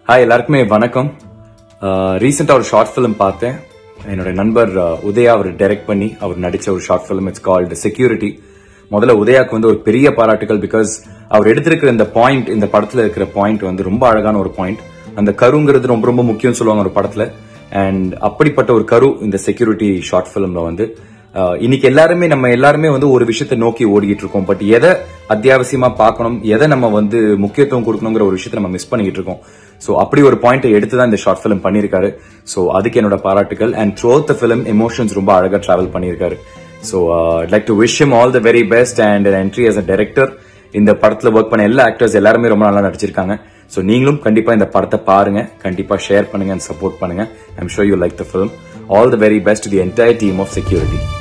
hi எல்லாருக்குமே வணக்கம் ரீசெண்டா ஒரு ஷார்ட் ஃபிலிம் பார்த்தேன் என்னோட நண்பர் அஹ், உதயா அவர் டைரக்ட் பண்ணி அவர் நடிச்ச ஒரு short film it's called security முதல்ல உதயாக்கு வந்து ஒரு பெரிய பாராட்டுகள் பிகாஸ் அவர் எடுத்திருக்கிற இந்த பாயிண்ட் இந்த படத்துல இருக்கிற பாயிண்ட் வந்து ரொம்ப அழகான ஒரு பாயிண்ட் அந்த கருங்கிறது ரொம்ப ரொம்ப முக்கியம் சொல்லுவாங்க ஒரு படத்துல அண்ட் அப்படிப்பட்ட ஒரு கரு இந்த செக்யூரிட்டி ஷார்ட் ஃபிலிம்ல வந்து அஹ், இன்னைக்கு எல்லாருமே நம்ம எல்லாருமே வந்து ஒரு விஷயத்தை நோக்கி ஓடிக்கிட்டு இருக்கோம் பட் எதை அத்தியாவசியமா பார்க்கணும் எதை நம்ம வந்து முக்கியத்துவம் கொடுக்கணுங்கிற ஒரு விஷயத்தை நம்ம மிஸ் பண்ணிக்கிட்டு இருக்கோம் சோ அப்படி ஒரு பாயிண்ட் எடுத்து தான் இந்த ஷார்ட் ஃபிலிம் பண்ணியிருக்காரு சோ அதுக்கு என்னோட பாராட்டுகள் and through the film emotions ரொம்ப அழகா டிராவல் பண்ணியிருக்காரு so like to wish him all the very best and entry as a director இந்த படத்துல ஒர்க் பண்ண எல்லா ஆக்டர்ஸ் எல்லாருமே ரொம்ப நல்லா நடிச்சிருக்காங்க ஸோ நீங்களும் கண்டிப்பா இந்த படத்தை பாருங்க கண்டிப்பா ஷேர் பண்ணுங்க அண்ட் சப்போர்ட் பண்ணுங்க I'm sure you like the film all the very best the entire team of security